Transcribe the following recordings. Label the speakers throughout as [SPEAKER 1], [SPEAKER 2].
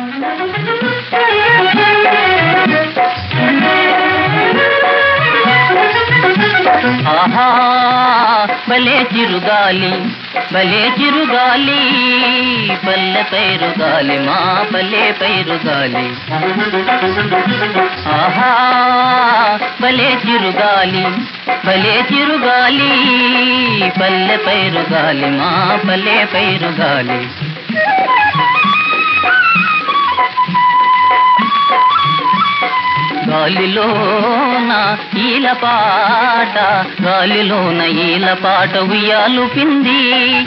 [SPEAKER 1] ఆహా భలే చిరుగాలి భలే చిరుగాలి పల్లె పైరుగాలి మా పల్లె పైరుగాలి ఆహా భలే చిరుగాలి భలే చిరుగాలి పల్లె పైరుగాలి మా పల్లె పైరుగాలి గాలిలోన ఈల పాట గాలిలోన ఈల పాట ఉయ్యాలు పింది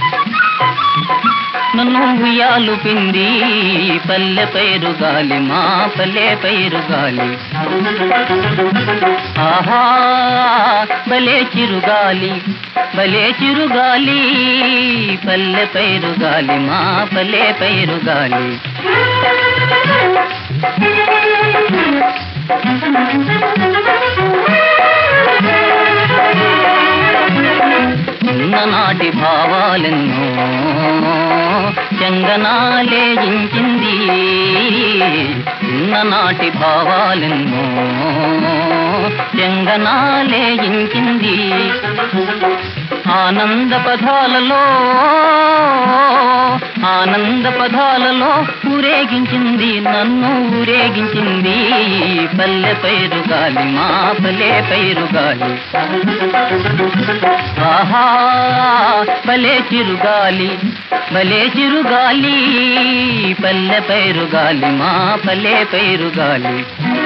[SPEAKER 1] నన్ను ఉయ్యాలు పింది పల్లె పైరు గాలి మా పల్లె పైరు గాలి ఆహా భలే చిరుగాలి భలే చిరుగాలి పల్లె పైరు గాలి మా పల్లె పైరు గాలి చిన్ననాటి భావాలెన్నో చెంగనాలే ఇంచింది చిన్ననాటి భావాలెన్నో చెంగనాలే ఇంచింది ఆనంద పదాలలో ఆనంద పదాలలో ఊరేగించింది నన్ను ఊరేగించింది పల్లె పైరు గాలి మా పల్లె పైరు గాలి ఆహా భలే చిరుగాలి భలే చిరుగాలి పల్లె పైరు గాలి మా పల్లె పైరు గాలి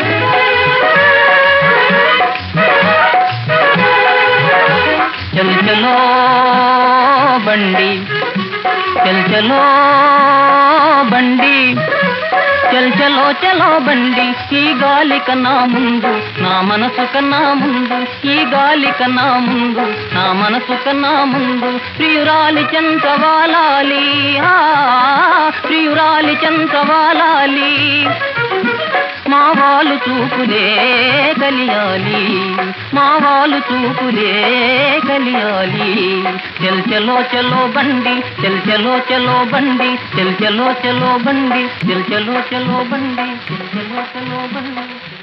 [SPEAKER 1] చల్ చలో బండి చల్ చలో బండి చల్ చలో చలో బండి ఈ గాలి కన్నా ముందు నా మనసు కన్నా ముందు ఈ గాలి కన్నా ముందు నా మనసు కన్నా ముందు ప్రియురాలి చెంత వాలాలి ఆ, ప్రియురాలి చెంత వాలాలి మా వాళ్ళు చూపులే కలియాలి మా వాళ్ళు చూపులే కలియాలి చెల్ చలో చలో బండి చెల్ చలో చలో బండి చెల్ చలో చలో బండి చెల్ చలో చలో బండి చెల్ చలో చలో బండి